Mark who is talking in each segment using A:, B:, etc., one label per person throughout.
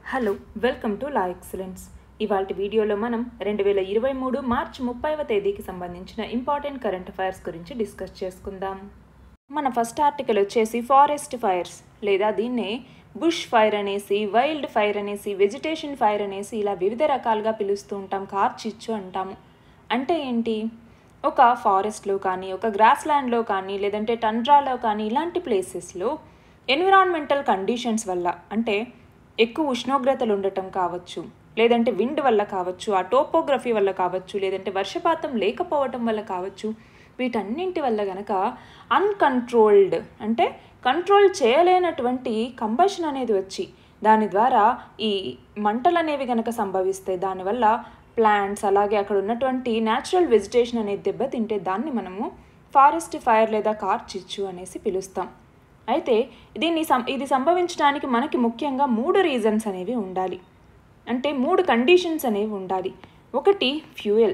A: hello welcome to law excellence ఇవాళ వీడియోలో మనం రెండు వేల ఇరవై మూడు మార్చి ముప్పైవ తేదీకి సంబంధించిన ఇంపార్టెంట్ కరెంట్ అఫైర్స్ గురించి డిస్కస్ చేసుకుందాం మన ఫస్ట్ ఆర్టికల్ వచ్చేసి ఫారెస్ట్ ఫైర్స్ లేదా దీన్నే బుష్ ఫైర్ అనేసి వైల్డ్ ఫైర్ అనేసి వెజిటేషన్ ఫైర్ అనేసి ఇలా వివిధ రకాలుగా పిలుస్తూ ఉంటాం కార్చిచ్చు అంటాము అంటే ఏంటి ఒక ఫారెస్ట్లో కానీ ఒక గ్రాస్ ల్యాండ్లో కానీ లేదంటే టండ్రాలో కానీ ఇలాంటి ప్లేసెస్లో ఎన్విరాన్మెంటల్ కండిషన్స్ వల్ల అంటే ఎక్కువ ఉష్ణోగ్రతలు ఉండటం కావచ్చు లేదంటే విండ్ వల్ల కావచ్చు ఆ టోపోగ్రఫీ వల్ల కావచ్చు లేదంటే వర్షపాతం లేకపోవటం వల్ల కావచ్చు వీటన్నింటి వల్ల గనక అన్కంట్రోల్డ్ అంటే కంట్రోల్ చేయలేనటువంటి కంబషన్ అనేది వచ్చి దాని ద్వారా ఈ మంటలు అనేవి గనక సంభవిస్తాయి దానివల్ల ప్లాంట్స్ అలాగే అక్కడ ఉన్నటువంటి న్యాచురల్ వెజిటేషన్ అనేది దెబ్బతింటే దాన్ని మనము ఫారెస్ట్ ఫైర్ లేదా కార్చిచ్చు అనేసి పిలుస్తాం అయితే దీన్ని సం ఇది సంభవించడానికి మనకి ముఖ్యంగా మూడు రీజన్స్ అనేవి ఉండాలి అంటే మూడు కండిషన్స్ అనేవి ఉండాలి ఒకటి ఫ్యూయల్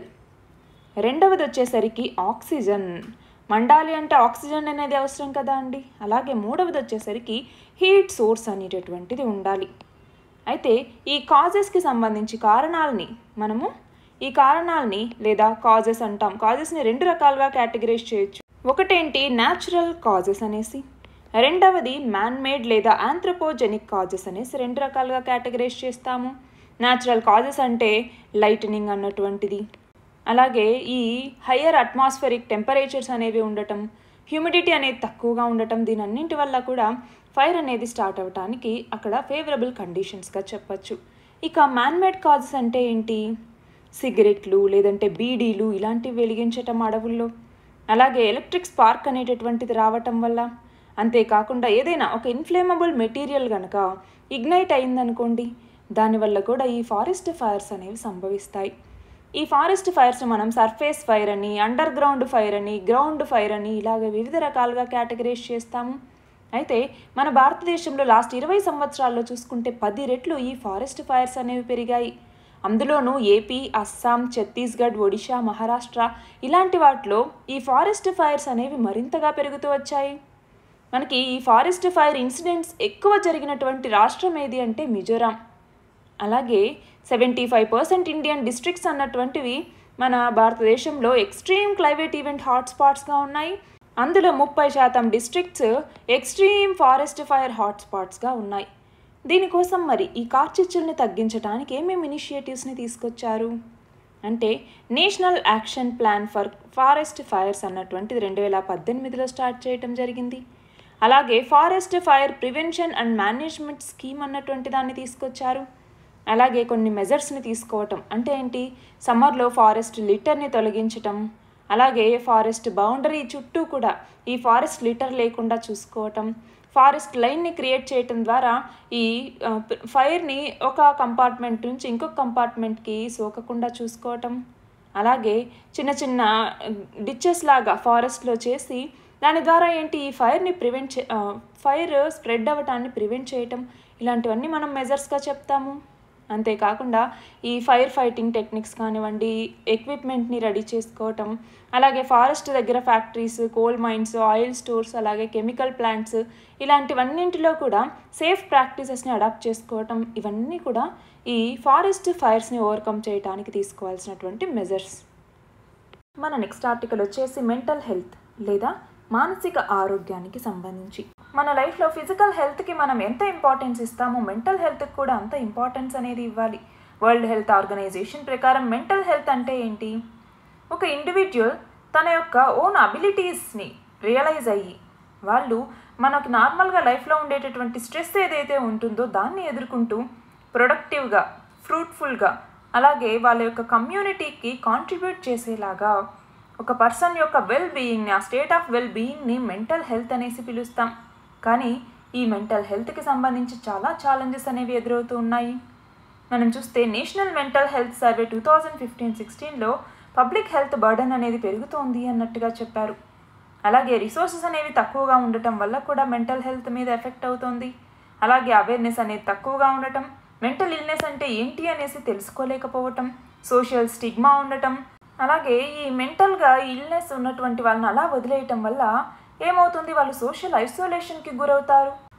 A: రెండవది వచ్చేసరికి ఆక్సిజన్ మండాలి అంటే ఆక్సిజన్ అనేది అవసరం కదా అండి అలాగే మూడవది వచ్చేసరికి హీట్ సోర్స్ అనేటటువంటిది ఉండాలి అయితే ఈ కాజెస్కి సంబంధించి కారణాలని మనము ఈ కారణాలని లేదా కాజెస్ అంటాం కాజెస్ని రెండు రకాలుగా కేటగరైజ్ చేయొచ్చు ఒకటేంటి న్యాచురల్ కాజెస్ అనేసి రెండవది మ్యాన్ మేడ్ లేదా ఆంథ్రపోజెనిక్ కాజెస్ అనేసి రెండు రకాలుగా కేటగరైజ్ చేస్తాము న్యాచురల్ కాజెస్ అంటే లైటనింగ్ అన్నటువంటిది అలాగే ఈ హయ్యర్ అట్మాస్ఫెరిక్ టెంపరేచర్స్ అనేవి ఉండటం హ్యూమిడిటీ అనేది తక్కువగా ఉండటం దీని అన్నింటి వల్ల కూడా ఫైర్ అనేది స్టార్ట్ అవ్వడానికి అక్కడ ఫేవరబుల్ కండిషన్స్గా చెప్పచ్చు ఇక మ్యాన్మేడ్ కాజెస్ అంటే ఏంటి సిగరెట్లు లేదంటే బీడీలు ఇలాంటివి వెలిగించటం అడవుల్లో అలాగే ఎలక్ట్రిక్ స్పార్క్ అనేటటువంటిది రావటం వల్ల అంతేకాకుండా ఏదైనా ఒక ఇన్ఫ్లేమబుల్ మెటీరియల్ కనుక ఇగ్నైట్ అయిందనుకోండి దానివల్ల కూడా ఈ ఫారెస్ట్ ఫైర్స్ అనేవి సంభవిస్తాయి ఈ ఫారెస్ట్ ఫైర్స్ మనం సర్ఫేస్ ఫైర్ అని అండర్ గ్రౌండ్ ఫైర్ అని గ్రౌండ్ ఫైర్ అని ఇలాగ వివిధ రకాలుగా కేటగరైజ్ చేస్తాము అయితే మన భారతదేశంలో లాస్ట్ ఇరవై సంవత్సరాల్లో చూసుకుంటే పది రెట్లు ఈ ఫారెస్ట్ ఫైర్స్ అనేవి పెరిగాయి అందులోనూ ఏపీ అస్సాం ఛత్తీస్గఢ్ ఒడిషా మహారాష్ట్ర ఇలాంటి వాటిలో ఈ ఫారెస్ట్ ఫైర్స్ అనేవి మరింతగా పెరుగుతూ వచ్చాయి మనకి ఈ ఫారెస్ట్ ఫైర్ ఇన్సిడెంట్స్ ఎక్కువ జరిగినటువంటి రాష్ట్రం ఏది అంటే మిజోరాం అలాగే seventy five percent Indian districts అన్నటువంటివి మన భారతదేశంలో ఎక్స్ట్రీమ్ క్లైమేట్ ఈవెంట్ హాట్స్పాట్స్గా ఉన్నాయి అందులో ముప్పై శాతం డిస్ట్రిక్ట్స్ ఎక్స్ట్రీమ్ ఫారెస్ట్ ఫైర్ హాట్స్పాట్స్గా ఉన్నాయి దీనికోసం మరి ఈ కార్చిచ్చుల్ని తగ్గించడానికి ఏమేమి ఇనిషియేటివ్స్ని తీసుకొచ్చారు అంటే national action plan for forest fires అన్నటువంటిది రెండు వేల పద్దెనిమిదిలో స్టార్ట్ చేయటం జరిగింది అలాగే forest fire prevention and management scheme అన్నటువంటి దాన్ని తీసుకొచ్చారు అలాగే కొన్ని మెజర్స్ని తీసుకోవటం అంటే ఏంటి సమ్మర్లో ఫారెస్ట్ లిటర్ని తొలగించటం అలాగే ఫారెస్ట్ బౌండరీ చుట్టూ కూడా ఈ ఫారెస్ట్ లిటర్ లేకుండా చూసుకోవటం ఫారెస్ట్ లైన్ని క్రియేట్ చేయటం ద్వారా ఈ ఫైర్ని ఒక కంపార్ట్మెంట్ నుంచి ఇంకొక కంపార్ట్మెంట్కి సోకకుండా చూసుకోవటం అలాగే చిన్న చిన్న డిచెస్ లాగా ఫారెస్ట్లో చేసి దాని ద్వారా ఏంటి ఈ ఫైర్ని ప్రివెంట్ చే ఫైర్ స్ప్రెడ్ అవ్వటాన్ని ప్రివెంట్ చేయటం ఇలాంటివన్నీ మనం మెజర్స్గా చెప్తాము అంతేకాకుండా ఈ ఫైర్ ఫైటింగ్ టెక్నిక్స్ కానివ్వండి ఎక్విప్మెంట్ని రెడీ చేసుకోవటం అలాగే ఫారెస్ట్ దగ్గర factories coal mines oil stores అలాగే కెమికల్ ప్లాంట్స్ ఇలాంటివన్నింటిలో కూడా సేఫ్ ప్రాక్టీసెస్ని అడాప్ట్ చేసుకోవటం ఇవన్నీ కూడా ఈ ఫారెస్ట్ ఫైర్స్ని ఓవర్కమ్ చేయడానికి తీసుకోవాల్సినటువంటి మెజర్స్ మన నెక్స్ట్ ఆర్టికల్ వచ్చేసి మెంటల్ హెల్త్ లేదా మానసిక ఆరోగ్యానికి సంబంధించి మన లైఫ్లో ఫిజికల్ హెల్త్కి మనం ఎంత ఇంపార్టెన్స్ ఇస్తామో మెంటల్ హెల్త్కి కూడా అంత ఇంపార్టెన్స్ అనేది ఇవ్వాలి వరల్డ్ హెల్త్ ఆర్గనైజేషన్ ప్రకారం మెంటల్ హెల్త్ అంటే ఏంటి ఒక ఇండివిజువల్ తన యొక్క ఓన్ అబిలిటీస్ని రియలైజ్ అయ్యి వాళ్ళు మనకు నార్మల్గా లైఫ్లో ఉండేటటువంటి స్ట్రెస్ ఏదైతే ఉంటుందో దాన్ని ఎదుర్కొంటూ ప్రొడక్టివ్గా ఫ్రూట్ఫుల్గా అలాగే వాళ్ళ యొక్క కమ్యూనిటీకి కాంట్రిబ్యూట్ చేసేలాగా ఒక పర్సన్ యొక్క వెల్ బీయింగ్ని ఆ స్టేట్ ఆఫ్ వెల్ బీయింగ్ని మెంటల్ హెల్త్ అనేసి పిలుస్తాం కానీ ఈ మెంటల్ హెల్త్కి సంబంధించి చాలా ఛాలెంజెస్ అనేవి ఎదురవుతూ ఉన్నాయి మనం చూస్తే national mental health survey two thousand fifteen సిక్స్టీన్లో పబ్లిక్ హెల్త్ బర్డన్ అనేది పెరుగుతోంది అన్నట్టుగా చెప్పారు అలాగే రిసోర్సెస్ అనేవి తక్కువగా ఉండటం వల్ల కూడా మెంటల్ హెల్త్ మీద ఎఫెక్ట్ అవుతోంది అలాగే అవేర్నెస్ అనేది తక్కువగా ఉండటం మెంటల్ ఇల్నెస్ అంటే ఏంటి అనేసి తెలుసుకోలేకపోవటం సోషల్ స్టిగ్మా ఉండటం అలాగే ఈ మెంటల్గా ఇల్నెస్ ఉన్నటువంటి వాళ్ళని అలా వదిలేయటం వల్ల ఏమవుతుంది వాళ్ళు సోషల్ ఐసోలేషన్కి గురవుతారు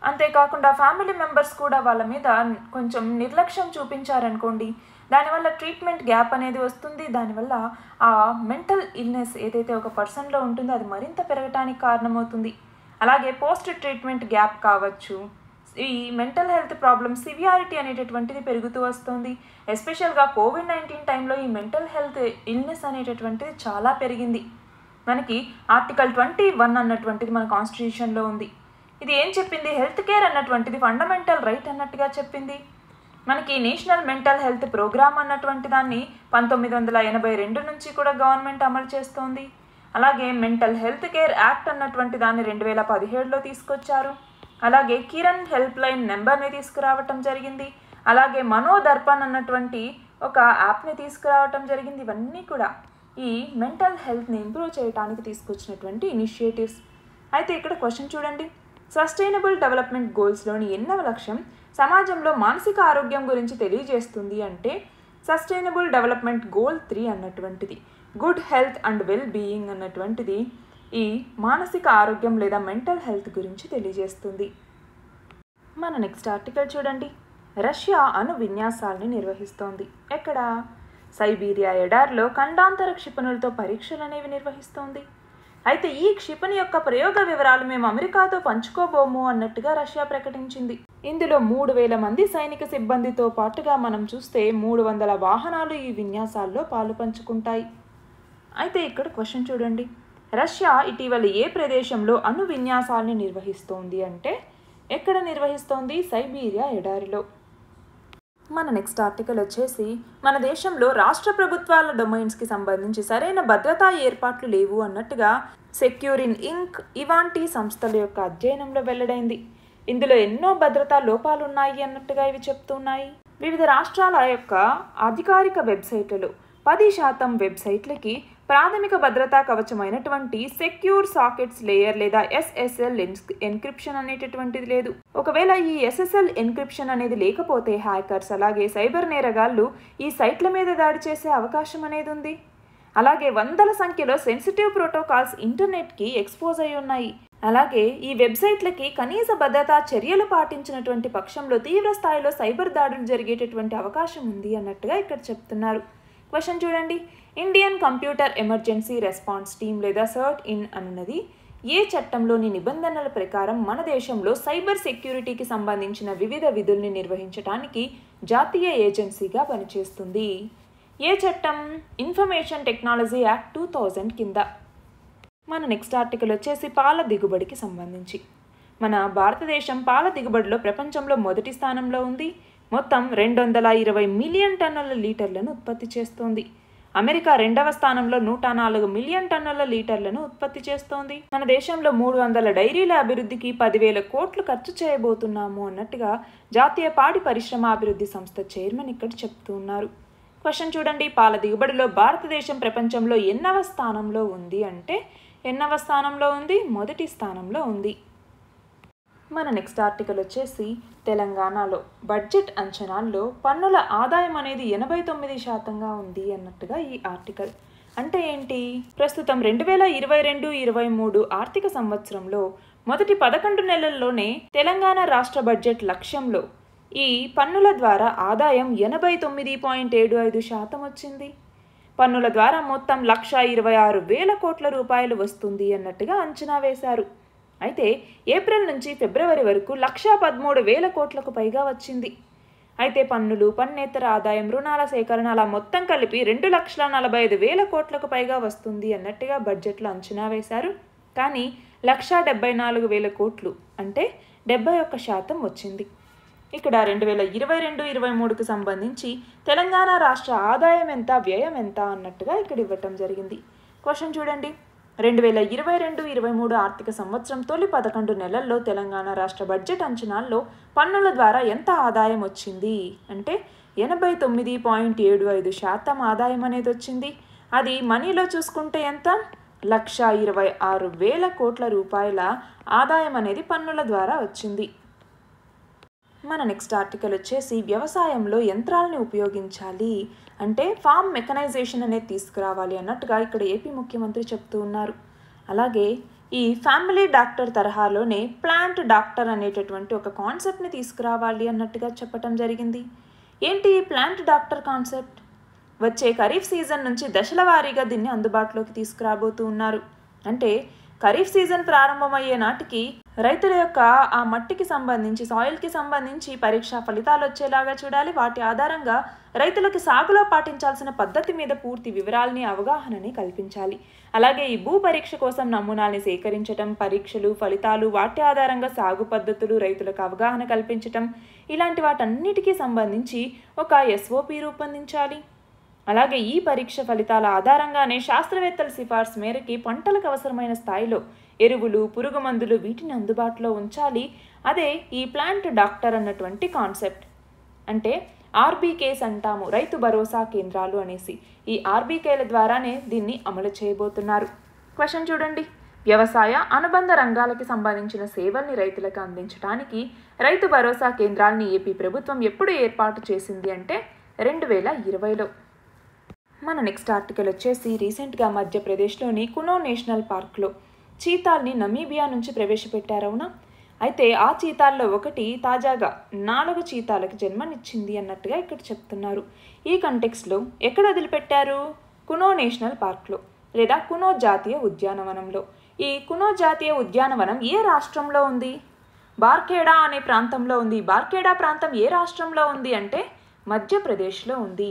A: అంతేకాకుండా ఫ్యామిలీ మెంబర్స్ కూడా వాళ్ళ మీద కొంచెం నిర్లక్ష్యం చూపించారనుకోండి దానివల్ల ట్రీట్మెంట్ గ్యాప్ అనేది వస్తుంది దానివల్ల ఆ మెంటల్ ఇల్నెస్ ఏదైతే ఒక పర్సన్లో ఉంటుందో అది మరింత పెరగటానికి కారణమవుతుంది అలాగే పోస్ట్ ట్రీట్మెంట్ గ్యాప్ కావచ్చు ఈ మెంటల్ హెల్త్ ప్రాబ్లమ్ సివియారిటీ అనేటటువంటిది పెరుగుతూ వస్తుంది ఎస్పెషల్గా కోవిడ్ నైన్టీన్ టైంలో ఈ మెంటల్ హెల్త్ ఇల్నెస్ అనేటటువంటిది చాలా పెరిగింది మనకి ఆర్టికల్ ట్వంటీ వన్ అన్నటువంటిది మన కాన్స్టిట్యూషన్లో ఉంది ఇది ఏం చెప్పింది హెల్త్ కేర్ అన్నటువంటిది ఫండమెంటల్ రైట్ అన్నట్టుగా చెప్పింది మనకి నేషనల్ మెంటల్ హెల్త్ ప్రోగ్రామ్ అన్నటువంటి దాన్ని పంతొమ్మిది వందల ఎనభై రెండు నుంచి కూడా గవర్నమెంట్ అమలు చేస్తోంది అలాగే మెంటల్ హెల్త్ కేర్ యాక్ట్ అన్నటువంటి దాన్ని రెండు వేల పదిహేడులో తీసుకొచ్చారు అలాగే కిరణ్ హెల్ప్ లైన్ నెంబర్ని తీసుకురావటం జరిగింది అలాగే మనోదర్పణ్ అన్నటువంటి ఒక యాప్ని తీసుకురావటం జరిగింది ఇవన్నీ కూడా ఈ మెంటల్ హెల్త్ని ఇంప్రూవ్ చేయడానికి తీసుకొచ్చినటువంటి ఇనిషియేటివ్స్ అయితే ఇక్కడ క్వశ్చన్ చూడండి సస్టైనబుల్ డెవలప్మెంట్ గోల్స్లోని ఎన్నవ లక్ష్యం సమాజంలో మానసిక ఆరోగ్యం గురించి తెలియజేస్తుంది అంటే సస్టైనబుల్ డెవలప్మెంట్ గోల్ త్రీ అన్నటువంటిది good health and well being అన్నటువంటిది ఈ మానసిక ఆరోగ్యం లేదా మెంటల్ హెల్త్ గురించి తెలియజేస్తుంది మన నెక్స్ట్ ఆర్టికల్ చూడండి రష్యా అణు విన్యాసాలని నిర్వహిస్తోంది ఎక్కడ సైబీరియా ఎడార్లో ఖండాంతర క్షిపణులతో పరీక్షలు అనేవి నిర్వహిస్తోంది అయితే ఈ క్షిపణి యొక్క ప్రయోగ వివరాలు మేము అమెరికాతో పంచుకోబోము అన్నట్టుగా రష్యా ప్రకటించింది ఇందులో మూడు వేల మంది సైనిక సిబ్బందితో పాటుగా మనం చూస్తే మూడు వందల వాహనాలు ఈ విన్యాసాల్లో పాలు పంచుకుంటాయి అయితే ఇక్కడ క్వశ్చన్ చూడండి రష్యా ఇటీవల ఏ ప్రదేశంలో అణు విన్యాసాల్ని నిర్వహిస్తోంది అంటే ఎక్కడ నిర్వహిస్తోంది సైబీరియా ఎడారిలో మన నెక్స్ట్ ఆర్టికల్ వచ్చేసి మన దేశంలో రాష్ట్ర ప్రభుత్వాల డొమైన్స్కి సంబంధించి సరైన భద్రతా ఏర్పాట్లు లేవు అన్నట్టుగా సెక్యూరిన్ ఇంక్ ఇవాంటి సంస్థల యొక్క అధ్యయనంలో వెల్లడైంది ఇందులో ఎన్నో భద్రతా లోపాలు ఉన్నాయి అన్నట్టుగా ఇవి చెప్తున్నాయి వివిధ రాష్ట్రాల యొక్క అధికారిక వెబ్సైట్లలో పది శాతం వెబ్సైట్లకి ప్రాథమిక భద్రతా కవచమైనటువంటి సెక్యూర్ సాకెట్స్ లేయర్ లేదా ఎస్ఎస్ఎల్ ఎన్క్రిప్షన్ అనేటటువంటిది లేదు ఒకవేళ ఈ ఎస్ఎస్ఎల్ ఎన్క్రిప్షన్ అనేది లేకపోతే హ్యాకర్స్ అలాగే సైబర్ నేరగాళ్ళు ఈ సైట్ల మీద దాడి చేసే అవకాశం అనేది ఉంది అలాగే వందల సంఖ్యలో సెన్సిటివ్ ప్రోటోకాల్స్ ఇంటర్నెట్కి ఎక్స్పోజ్ అయి ఉన్నాయి అలాగే ఈ వెబ్సైట్లకి కనీస భద్రతా చర్యలు పాటించినటువంటి పక్షంలో తీవ్ర స్థాయిలో సైబర్ దాడులు జరిగేటటువంటి అవకాశం ఉంది అన్నట్టుగా ఇక్కడ చెప్తున్నారు క్వశ్చన్ చూడండి Indian computer emergency response team లేదా సర్ట్ ఇన్ అన్నది ఏ చట్టంలోని నిబంధనల ప్రకారం మన దేశంలో సైబర్ సెక్యూరిటీకి సంబంధించిన వివిధ విధుల్ని నిర్వహించడానికి జాతీయ ఏజెన్సీగా పనిచేస్తుంది ఏ చట్టం information technology act two thousand కింద మన నెక్స్ట్ ఆర్టికల్ వచ్చేసి పాల దిగుబడికి సంబంధించి మన భారతదేశం పాల దిగుబడిలో ప్రపంచంలో మొదటి స్థానంలో ఉంది మొత్తం రెండు వందల ఇరవై మిలియన్ టన్నుల లీటర్లను ఉత్పత్తి చేస్తోంది అమెరికా రెండవ స్థానంలో నూట నాలుగు మిలియన్ టన్నుల లీటర్లను ఉత్పత్తి చేస్తోంది మన దేశంలో మూడు వందల డైరీల అభివృద్ధికి పదివేల కోట్లు ఖర్చు చేయబోతున్నాము అన్నట్టుగా జాతీయ పాడి పరిశ్రమ అభివృద్ధి సంస్థ చైర్మన్ ఇక్కడ చెప్తున్నారు క్వశ్చన్ చూడండి పాల దిగుబడిలో భారతదేశం ప్రపంచంలో ఎన్నవ స్థానంలో ఉంది అంటే ఎన్నవ స్థానంలో ఉంది మొదటి స్థానంలో ఉంది మన నెక్స్ట్ ఆర్టికల్ వచ్చేసి తెలంగాణలో బడ్జెట్ అంచనాల్లో పన్నుల ఆదాయం అనేది ఎనభై తొమ్మిది శాతంగా ఉంది అన్నట్టుగా ఈ ఆర్టికల్ అంటే ఏంటి ప్రస్తుతం రెండు వేల ఇరవై రెండు ఇరవై మూడు ఆర్థిక సంవత్సరంలో మొదటి పదకొండు నెలల్లోనే తెలంగాణ రాష్ట్ర బడ్జెట్ లక్ష్యంలో ఈ పన్నుల ద్వారా ఆదాయం ఎనభై తొమ్మిది పాయింట్ ఏడు ఐదు శాతం వచ్చింది పన్నుల ద్వారా మొత్తం లక్ష ఇరవై ఆరు వేల కోట్ల రూపాయలు వస్తుంది అన్నట్టుగా అంచనా వేశారు అయితే ఏప్రిల్ నుంచి ఫిబ్రవరి వరకు లక్షా పదమూడు వేల కోట్లకు పైగా వచ్చింది అయితే పన్నులు పన్నేతర ఆదాయం రుణాల సేకరణ అలా మొత్తం కలిపి రెండు లక్షల నలభై ఐదు వేల కోట్లకు పైగా వస్తుంది అన్నట్టుగా బడ్జెట్లో అంచనా వేశారు కానీ లక్షా డెబ్బై నాలుగు వేల కోట్లు అంటే డెబ్బై ఒక్క శాతం వచ్చింది ఇక్కడ రెండు వేల ఇరవై రెండు ఇరవై మూడుకు సంబంధించి తెలంగాణ రాష్ట్ర ఆదాయం ఎంత వ్యయం ఎంత అన్నట్టుగా ఇక్కడ ఇవ్వటం జరిగింది క్వశ్చన్ చూడండి రెండు వేల ఇరవై రెండు ఇరవై మూడు ఆర్థిక సంవత్సరం తొలి పదకొండు నెలల్లో తెలంగాణ రాష్ట్ర బడ్జెట్ అంచనాల్లో పన్నుల ద్వారా ఎంత ఆదాయం వచ్చింది అంటే ఎనభై తొమ్మిది పాయింట్ ఏడు ఐదు శాతం ఆదాయం అనేది వచ్చింది అది మనీలో చూసుకుంటే ఎంత లక్ష ఇరవై ఆరు వేల కోట్ల రూపాయల ఆదాయం అనేది పన్నుల ద్వారా వచ్చింది మన నెక్స్ట్ ఆర్టికల్ వచ్చేసి వ్యవసాయంలో యంత్రాలని ఉపయోగించాలి అంటే ఫామ్ మెకనైజేషన్ అనేది తీసుకురావాలి అన్నట్టుగా ఇక్కడ ఏపీ ముఖ్యమంత్రి చెప్తూ ఉన్నారు అలాగే ఈ ఫ్యామిలీ డాక్టర్ తరహాలోనే ప్లాంట్ డాక్టర్ అనేటటువంటి ఒక కాన్సెప్ట్ని తీసుకురావాలి అన్నట్టుగా చెప్పటం జరిగింది ఏంటి ఈ ప్లాంట్ డాక్టర్ కాన్సెప్ట్ వచ్చే ఖరీఫ్ సీజన్ నుంచి దశల వారీగా దీన్ని అందుబాటులోకి తీసుకురాబోతూ ఉన్నారు అంటే ఖరీఫ్ సీజన్ ప్రారంభమయ్యే నాటికి రైతుల యొక్క ఆ మట్టికి సంబంధించి సాయిల్కి సంబంధించి పరీక్షా ఫలితాలు వచ్చేలాగా చూడాలి వాటి ఆధారంగా రైతులకు సాగులో పాటించాల్సిన పద్ధతి మీద పూర్తి వివరాలని అవగాహనని కల్పించాలి అలాగే ఈ భూ పరీక్ష కోసం నమూనాల్ని సేకరించటం పరీక్షలు ఫలితాలు వాటి ఆధారంగా సాగు పద్ధతులు రైతులకు అవగాహన కల్పించటం ఇలాంటి వాటన్నిటికీ సంబంధించి ఒక ఎస్ఓపి రూపొందించాలి అలాగే ఈ పరీక్ష ఫలితాల ఆధారంగానే శాస్త్రవేత్తల సిఫార్సు మేరకి పంటలకు అవసరమైన స్థాయిలో ఎరువులు పురుగు మందులు వీటిని అందుబాటులో ఉంచాలి అదే ఈ ప్లాంట్ డాక్టర్ అన్నటువంటి కాన్సెప్ట్ అంటే ఆర్బీకేస్ అంటాము రైతు భరోసా కేంద్రాలు అనేసి ఈ ఆర్బీకేల ద్వారానే దీన్ని అమలు చేయబోతున్నారు క్వశ్చన్ చూడండి వ్యవసాయ అనుబంధ రంగాలకి సంబంధించిన సేవల్ని రైతులకు అందించడానికి రైతు భరోసా కేంద్రాలని ఏపీ ప్రభుత్వం ఎప్పుడు ఏర్పాటు చేసింది అంటే రెండు వేల ఇరవైలో మన నెక్స్ట్ ఆర్టికల్ వచ్చేసి రీసెంట్గా మధ్యప్రదేశ్లోని కునో నేషనల్ పార్క్లో చీతాల్ని నమీబియా నుంచి ప్రవేశపెట్టారవునా అయితే ఆ చీతాల్లో ఒకటి తాజాగా నాలుగు చీతాలకు జన్మనిచ్చింది అన్నట్టుగా ఇక్కడ చెప్తున్నారు ఈ కంటెక్స్లో ఎక్కడ వదిలిపెట్టారు కునో నేషనల్ పార్క్లో లేదా కునో జాతీయ ఉద్యానవనంలో ఈ కునో జాతీయ ఉద్యానవనం ఏ రాష్ట్రంలో ఉంది బార్కేడా అనే ప్రాంతంలో ఉంది బార్కేడా ప్రాంతం ఏ రాష్ట్రంలో ఉంది అంటే మధ్యప్రదేశ్లో ఉంది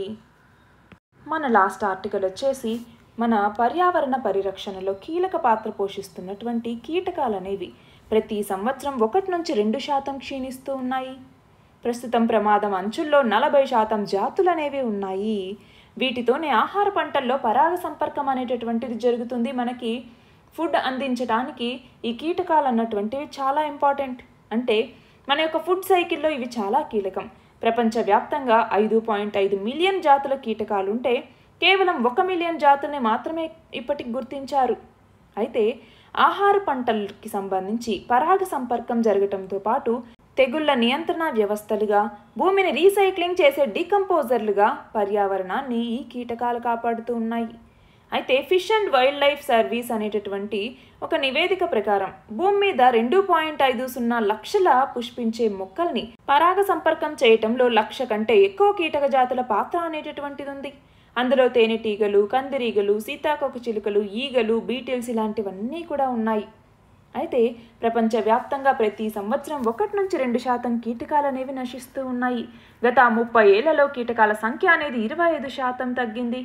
A: మన లాస్ట్ ఆర్టికల్ వచ్చేసి మన పర్యావరణ పరిరక్షణలో కీలక పాత్ర పోషిస్తున్నటువంటి కీటకాలు అనేవి ప్రతి సంవత్సరం ఒకటి నుంచి రెండు శాతం క్షీణిస్తూ ఉన్నాయి ప్రస్తుతం ప్రమాదం అంచుల్లో నలభై శాతం జాతులు అనేవి ఉన్నాయి వీటితోనే ఆహార పంటల్లో పరాగ సంపర్కం అనేటటువంటిది జరుగుతుంది మనకి ఫుడ్ అందించడానికి ఈ కీటకాలు అన్నటువంటివి చాలా ఇంపార్టెంట్ అంటే మన యొక్క ఫుడ్ సైకిల్లో ఇవి చాలా కీలకం ప్రపంచవ్యాప్తంగా ఐదు పాయింట్ ఐదు మిలియన్ జాతుల కీటకాలు ఉంటే కేవలం ఒక మిలియన్ జాతుల్ని మాత్రమే ఇప్పటికి గుర్తించారు అయితే ఆహార పంటలకి సంబంధించి పరాగ సంపర్కం జరగటంతో పాటు తెగుళ్ల నియంత్రణ వ్యవస్థలుగా భూమిని రీసైక్లింగ్ చేసే డీకంపోజర్లుగా పర్యావరణాన్ని ఈ కీటకాలు కాపాడుతూ ఉన్నాయి అయితే fish and wildlife service అనేటటువంటి ఒక నివేదిక ప్రకారం భూమి మీద రెండు పాయింట్ ఐదు సున్నా లక్షల పుష్పించే మొక్కల్ని పరాగ సంపర్కం చేయటంలో లక్ష కంటే ఎక్కువ కీటక జాతుల పాత్ర అనేటటువంటిది ఉంది అందులో తేనెటీగలు కందిరీగలు సీతాకోక చిలుకలు ఈగలు బీటిల్స్ ఇలాంటివన్నీ కూడా ఉన్నాయి అయితే ప్రపంచవ్యాప్తంగా ప్రతి సంవత్సరం ఒకటి నుంచి రెండు శాతం కీటకాలు అనేవి నశిస్తూ ఉన్నాయి గత ముప్పై ఏళ్లలో కీటకాల సంఖ్య అనేది ఇరవై ఐదు శాతం తగ్గింది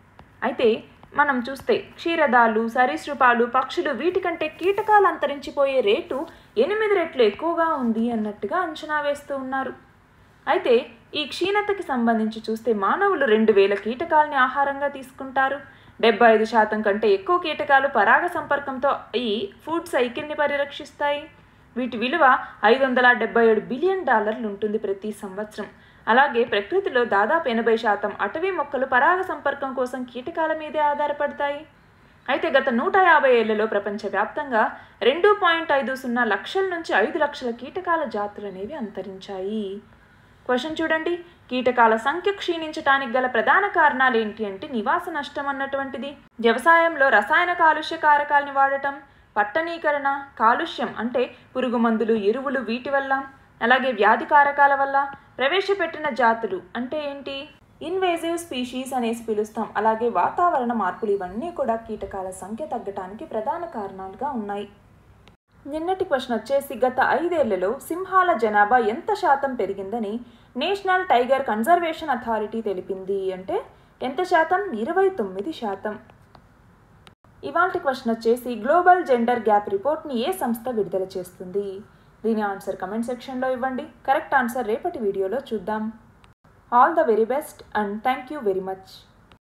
A: అయితే మనం చూస్తే క్షీరదాలు సరీసృపాలు పక్షులు వీటికంటే కీటకాలు అంతరించిపోయే రేటు ఎనిమిది రెట్లు ఎక్కువగా ఉంది అన్నట్టుగా అంచనా వేస్తూ ఉన్నారు అయితే ఈ క్షీణతకి సంబంధించి చూస్తే మానవులు రెండు వేల కీటకాలని ఆహారంగా తీసుకుంటారు డెబ్బై ఐదు శాతం కంటే ఎక్కువ కీటకాలు పరాగ సంపర్కంతో ఈ ఫుడ్ సైకిల్ని పరిరక్షిస్తాయి వీటి విలువ ఐదు వందల డెబ్బై ఏడు బిలియన్ డాలర్లు ఉంటుంది ప్రతి సంవత్సరం అలాగే ప్రకృతిలో దాదాపు ఎనభై శాతం అటవీ మొక్కలు పరాగ సంపర్కం కోసం కీటకాల మీదే ఆధారపడతాయి అయితే గత నూట యాభై ఏళ్లలో ప్రపంచవ్యాప్తంగా రెండు పాయింట్ ఐదు సున్నా లక్షల నుంచి ఐదు లక్షల కీటకాల జాతులు అనేవి అంతరించాయి క్వశ్చన్ చూడండి కీటకాల సంఖ్య క్షీణించటానికి గల ప్రధాన కారణాలు ఏంటి అంటే నివాస నష్టం అన్నటువంటిది వ్యవసాయంలో రసాయన కాలుష్య కారకాలని వాడటం పట్టణీకరణ కాలుష్యం అంటే పురుగు మందులు ఎరువులు వీటి వల్ల అలాగే వ్యాధి కారకాల వల్ల ప్రవేశపెట్టిన జాతులు అంటే ఏంటి ఇన్వేజివ్ స్పీషీస్ అనేసి పిలుస్తాం అలాగే వాతావరణ మార్పులు ఇవన్నీ కూడా కీటకాల సంఖ్య తగ్గటానికి ప్రధాన కారణాలుగా ఉన్నాయి నిన్నటి క్వశ్చన్ వచ్చేసి గత ఐదేళ్లలో సింహాల జనాభా ఎంత శాతం పెరిగిందని నేషనల్ టైగర్ కన్జర్వేషన్ అథారిటీ తెలిపింది అంటే ఎంత శాతం ఇరవై తొమ్మిది శాతం ఇవాళ క్వశ్చన్ వచ్చేసి గ్లోబల్ జెండర్ గ్యాప్ రిపోర్ట్ని ఏ సంస్థ విడుదల చేస్తుంది దీని ఆన్సర్ కమెంట్ సెక్షన్లో ఇవ్వండి కరెక్ట్ ఆన్సర్ రేపటి వీడియోలో చూద్దాం all the very best and thank you very much